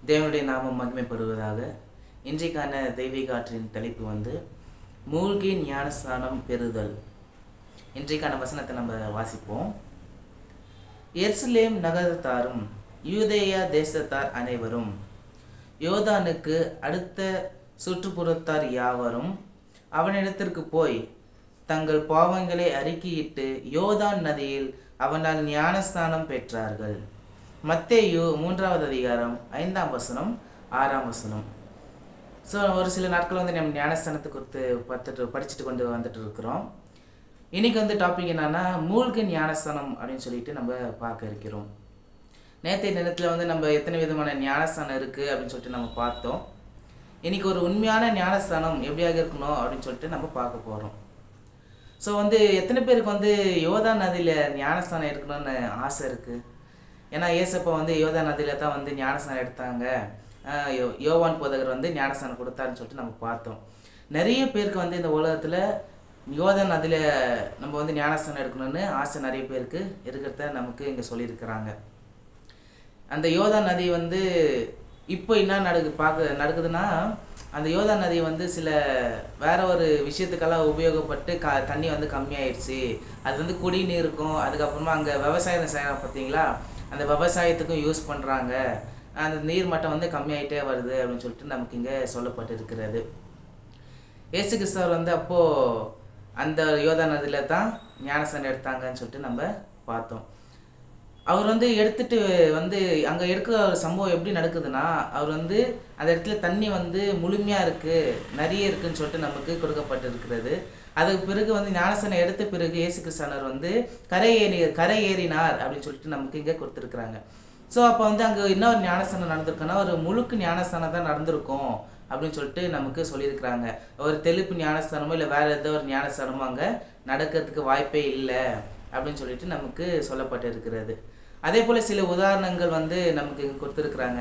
தேவனுடைய நாமம் மகிமைப்படுவதாக இன்றைக்கான தெய்வீக ஆற்றின் தலைப்பு வந்து மூழ்கி ஞானஸ்தானம் பெறுதல் இன்றைக்கான வசனத்தை நம்ம வாசிப்போம் எர்சுலேம் நகரத்தாரும் யூதேயா தேசத்தார் அனைவரும் யோதானுக்கு அடுத்த சுற்றுப்புறத்தார் யாவரும் அவனிடத்திற்கு போய் தங்கள் பாவங்களை அறிக்கையிட்டு யோதான் நதியில் அவனால் ஞானஸ்தானம் பெற்றார்கள் மத்தேயு மூன்றாவது அதிகாரம் ஐந்தாம் வசனம் ஆறாம் வசனம் ஸோ ஒரு சில நாட்கள் வந்து நம்ம ஞானஸ்தானத்தை குறித்து பார்த்துட்டு படிச்சுட்டு கொண்டு வந்துட்டு இருக்கிறோம் இன்னைக்கு வந்து டாபிக் என்னன்னா மூழ்கு ஞானஸ்தானம் அப்படின்னு சொல்லிட்டு நம்ம பார்க்க இருக்கிறோம் நேற்றைய தினத்தில் வந்து நம்ம எத்தனை விதமான ஞானஸ்தானம் இருக்குது அப்படின்னு சொல்லிட்டு நம்ம பார்த்தோம் இன்னைக்கு ஒரு உண்மையான ஞானஸ்தானம் எப்படியாக இருக்கணும் அப்படின்னு சொல்லிட்டு நம்ம பார்க்க போகிறோம் ஸோ வந்து எத்தனை பேருக்கு வந்து யோதா நதியில் ஞானஸ்தானம் எடுக்கணும்னு ஆசை இருக்குது ஏன்னா ஏசப்பா வந்து யோதா நதியில் தான் வந்து ஞானஸ்தானம் எடுத்தாங்க ஆஹ் யோ யோவான் போதகர் வந்து ஞானஸ்தானம் கொடுத்தாருன்னு சொல்லிட்டு நம்ம பார்த்தோம் நிறைய பேருக்கு வந்து இந்த உலகத்தில் யோதா நதியில் நம்ம வந்து ஞானஸ்தானம் எடுக்கணும்னு ஆசை நிறைய பேருக்கு இருக்கிறத நமக்கு இங்கே சொல்லியிருக்கிறாங்க அந்த யோதா நதி வந்து இப்போ என்ன நடக்கு பார்க்க நடக்குதுன்னா அந்த யோதா நதி வந்து சில வேற ஒரு விஷயத்துக்கெல்லாம் உபயோகப்பட்டு க தண்ணி வந்து கம்மியாயிடுச்சு அது வந்து குடிநீருக்கும் அதுக்கப்புறமா அங்கே விவசாயம் செய்யலாம் பார்த்தீங்களா அந்த விவசாயத்துக்கும் யூஸ் பண்ணுறாங்க அந்த நீர் மட்டம் வந்து கம்மியாயிட்டே வருது அப்படின்னு சொல்லிட்டு நமக்கு இங்கே சொல்லப்பட்டு இருக்கிறது ஏசு கிறிஸ்தவர் வந்து அப்போது அந்த யோதா நதியில் தான் ஞானசனம் எடுத்தாங்கன்னு சொல்லிட்டு நம்ம பார்த்தோம் அவர் வந்து எடுத்துட்டு வந்து அங்கே எடுக்கிற ஒரு சம்பவம் எப்படி நடக்குதுன்னா அவர் வந்து அந்த இடத்துல தண்ணி வந்து முழுமையாக இருக்குது நிறைய இருக்குன்னு சொல்லிட்டு நமக்கு கொடுக்கப்பட்டிருக்கிறது அதுக்கு பிறகு வந்து ஞானசனம் எடுத்த பிறகு இயேசு கிறிஸ்தானர் வந்து கரை ஏறி கரை ஏறினார் அப்படின்னு சொல்லிட்டு நமக்கு இங்கே கொடுத்துருக்குறாங்க ஸோ அப்போ வந்து அங்கே இன்னொரு ஞானஸ்தானம் நடந்திருக்குன்னா ஒரு முழுக்கு ஞானஸ்தானம் தான் நடந்திருக்கும் அப்படின்னு சொல்லிட்டு நமக்கு சொல்லியிருக்கிறாங்க ஒரு தெளிப்பு ஞானஸ்தானமோ இல்லை வேறு ஏதோ ஒரு ஞானஸ்தானமோ அங்கே நடக்கிறதுக்கு வாய்ப்பே இல்லை அப்படின்னு சொல்லிட்டு நமக்கு சொல்லப்பட்டு இருக்கிறது அதே போல் சில உதாரணங்கள் வந்து நமக்கு இங்கே கொடுத்துருக்குறாங்க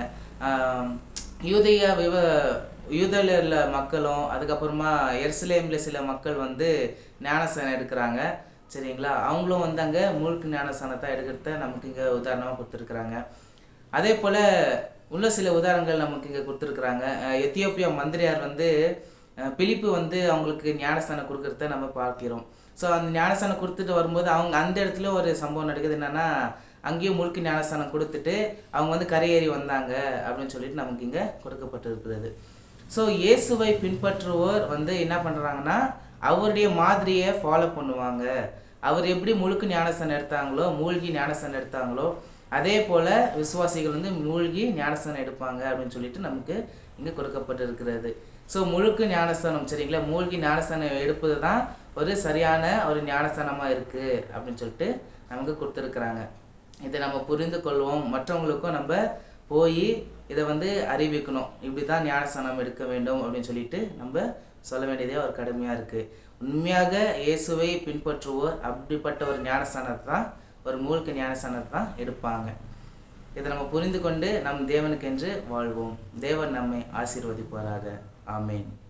யூதையா விவ யூதலில் மக்களும் அதுக்கப்புறமா எருசலேமில் சில மக்கள் வந்து ஞானஸ்தானம் எடுக்கிறாங்க சரிங்களா அவங்களும் வந்து அங்கே முழுக்கு ஞானஸ்தானத்தை எடுக்கிறத நமக்கு இங்கே உதாரணமாக கொடுத்துருக்குறாங்க அதே போல் உள்ள சில உதாரணங்கள் நமக்கு இங்கே கொடுத்துருக்குறாங்க அஹ் எத்தியோப்பியா மந்திரியார் வந்து அஹ் பிலிப்பு வந்து அவங்களுக்கு ஞானஸ்தானம் கொடுக்கறத நம்ம பார்க்கிறோம் ஸோ அந்த ஞானஸ்தானம் கொடுத்துட்டு வரும்போது அவங்க அந்த இடத்துல ஒரு சம்பவம் நடக்குது என்னன்னா அங்கேயும் முழுக்கு ஞானஸ்தானம் கொடுத்துட்டு அவங்க வந்து கரையேறி வந்தாங்க அப்படின்னு சொல்லிட்டு நமக்கு இங்கே கொடுக்கப்பட்டிருக்கிறது ஸோ இயேசுவை பின்பற்றுவோர் வந்து என்ன பண்ணுறாங்கன்னா அவருடைய மாதிரியை ஃபாலோ பண்ணுவாங்க அவர் எப்படி முழுக்கு ஞானஸ்தானம் எடுத்தாங்களோ மூழ்கி ஞானஸ்தானம் எடுத்தாங்களோ அதே போல் விசுவாசிகள் வந்து மூழ்கி ஞானஸ்தானம் எடுப்பாங்க அப்படின்னு சொல்லிட்டு நமக்கு இங்கே கொடுக்கப்பட்டிருக்கிறது ஸோ முழுக்கு ஞானஸ்தானம் சரிங்களா மூழ்கி ஞானஸ்தானம் எடுப்பது தான் ஒரு சரியான ஒரு ஞானஸ்தானமாக இருக்குது அப்படின்னு சொல்லிட்டு நமக்கு கொடுத்துருக்குறாங்க இதை நம்ம புரிந்து கொள்வோம் மற்றவங்களுக்கும் நம்ம போய் இதை வந்து அறிவிக்கணும் இப்படி தான் ஞானஸ்தானம் எடுக்க வேண்டும் அப்படின்னு சொல்லிட்டு நம்ம சொல்ல வேண்டியதே ஒரு கடமையாக இருக்குது உண்மையாக இயேசுவை பின்பற்றுவோர் அப்படிப்பட்ட ஒரு ஞானஸ்தானத்தை தான் ஒரு மூழ்க ஞானஸ்தானத்தை தான் எடுப்பாங்க இதை நம்ம புரிந்து கொண்டு நம் தேவனுக்கென்று வாழ்வோம் தேவன் நம்மை ஆசீர்வதிப்பாராக ஆமேன்